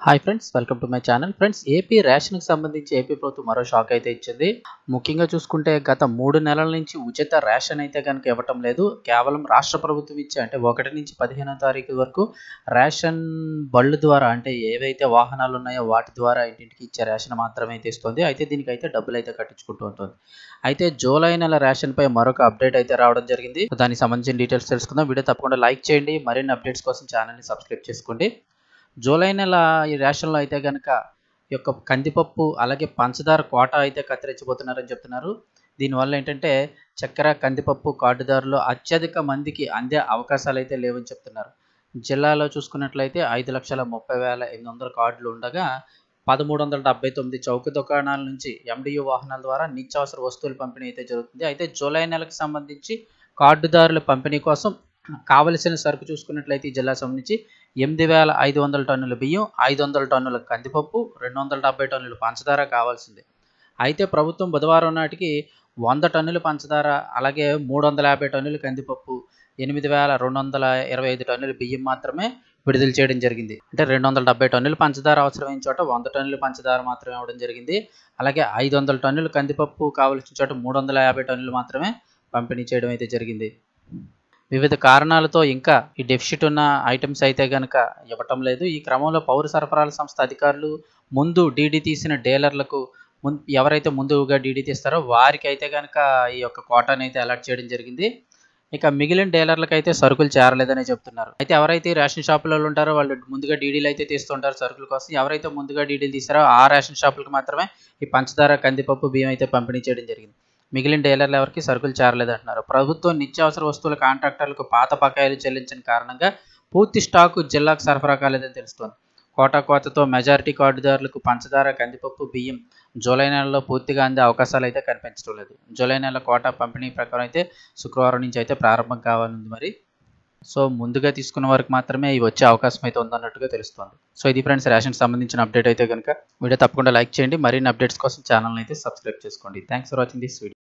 hi friends welcome to my channel friends AP రేషన్కి సంబంధించి AP ప్రభుత్వం మరో షాక్ అయితే ఇచ్చింది ముఖ్యంగా చూసుకుంటే గత మూడు నెలల నుంచి ఉచిత రేషన్ అయితే కనుక ఇవ్వటం లేదు కేవలం రాష్ట్ర ప్రభుత్వం ఇచ్చే అంటే ఒకటి నుంచి పదిహేనో తారీఖు వరకు రేషన్ బళ్ళు ద్వారా అంటే ఏవైతే వాహనాలు ఉన్నాయో వాటి ద్వారా ఇంటింటికి ఇచ్చే రేషన్ మాత్రమే అయితే ఇస్తుంది అయితే దీనికైతే డబ్బులు అయితే కట్టించుకుంటూ ఉంటుంది అయితే జూలై నెల రేషన్ పై మరొక అప్డేట్ అయితే రావడం జరిగింది దానికి సంబంధించిన డీటెయిల్స్ తెలుసుకుందాం వీడియో తప్పకుండా లైక్ చేయండి మరిన్ని అప్డేట్స్ కోసం ఛానల్ని సబ్స్క్రైబ్ చేసుకోండి జూలై నెల ఈ రేషన్లో అయితే కనుక ఈ యొక్క కందిపప్పు అలాగే పంచదార కోట అయితే కత్తిరించబోతున్నారని చెప్తున్నారు దీనివల్ల ఏంటంటే చక్కెర కందిపప్పు కార్డుదారులు అత్యధిక మందికి అందే అవకాశాలు అయితే లేవని చెప్తున్నారు జిల్లాలో చూసుకున్నట్లయితే ఐదు లక్షల ముప్పై వేల ఎనిమిది వందల కార్డులు ఉండగా పదమూడు వందల డెబ్బై తొమ్మిది చౌక దుకాణాల నుంచి ఎండియు వాహనాల ద్వారా నిత్యావసర వస్తువుల పంపిణీ అయితే జరుగుతుంది అయితే జూలై నెలకు సంబంధించి కార్డుదారుల పంపిణీ కోసం కావలసిన సరుకు చూసుకున్నట్లయితే ఈ జిల్లా సంబంధించి ఎనిమిది వేల ఐదు వందల టన్నుల బియ్యం ఐదు వందల టన్నుల కందిపప్పు రెండు వందల డెబ్బై టన్నుల పంచదార కావాల్సిందే అయితే ప్రభుత్వం బుధవారం నాటికి వంద టన్నుల పంచదార అలాగే మూడు వందల యాభై టన్నుల కందిపప్పు ఎనిమిది వేల రెండు వందల ఇరవై ఐదు టన్నుల బియ్యం మాత్రమే విడుదల చేయడం జరిగింది అంటే రెండు వందల డెబ్బై టన్నుల పంచదార అవసరమైన చోట వంద టన్నుల పంచదార మాత్రమే ఇవ్వడం జరిగింది అలాగే ఐదు వందల టన్నుల కందిపప్పు కావలసిన చోట మూడు వందల యాభై టన్నులు మాత్రమే పంపిణీ చేయడం అయితే జరిగింది వివిధ కారణాలతో ఇంకా ఈ డెఫిసిట్ ఉన్న ఐటమ్స్ అయితే కనుక ఇవ్వటం లేదు ఈ క్రమంలో పౌర సరఫరాల సంస్థ అధికారులు ముందు డీడీ తీసిన డీలర్లకు ముందు ఎవరైతే ముందుగా డీడీ తీస్తారో వారికి అయితే కనుక ఈ యొక్క కోటాను అయితే అలర్ట్ చేయడం జరిగింది ఇక మిగిలిన డీలర్లకు అయితే సరుకులు చేరలేదని చెప్తున్నారు అయితే ఎవరైతే రేషన్ షాపులలో ఉంటారో వాళ్ళు ముందుగా డీడీలు అయితే తీస్తుంటారు సరుకుల కోసం ఎవరైతే ముందుగా డీడీలు తీసారో ఆ రేషన్ షాపులకు మాత్రమే ఈ పంచదార కందిపప్పు బియ్యం అయితే పంపిణీ చేయడం జరిగింది మిగిలిన డీలర్లు ఎవరికి సరుకులు చేరలేదంటున్నారు ప్రభుత్వం నిత్యావసర వస్తువుల కాంట్రాక్టర్లకు పాత బకాయిలు చెల్లించిన కారణంగా పూర్తి స్టాకు జిల్లాకు సరఫరా కాలేదని తెలుస్తోంది కోటా కోతతో మెజారిటీ కార్డుదారులకు పంచదార కందిపప్పు బియ్యం జూలై నెలలో పూర్తిగా అందే అవకాశాలు అయితే కనిపించడం లేదు జూలై నెల కోటా పంపిణీ ప్రకారం అయితే శుక్రవారం నుంచి అయితే ప్రారంభం కావాలంది మరి సో ముందుగా తీసుకున్న వారికి మాత్రమే ఇవి వచ్చే అవకాశం అయితే ఉందన్నట్టుగా తెలుస్తుంది సో ఇది ఫ్రెండ్స్ రేషన్ సంబంధించిన అప్డేట్ అయితే కనుక వీడియో తప్పకుండా లైక్ చేయండి మరిన్ని అప్డేట్స్ కోసం ఛానల్ అయితే సబ్స్క్రైబ్ చేసుకోండి thanks for watching this video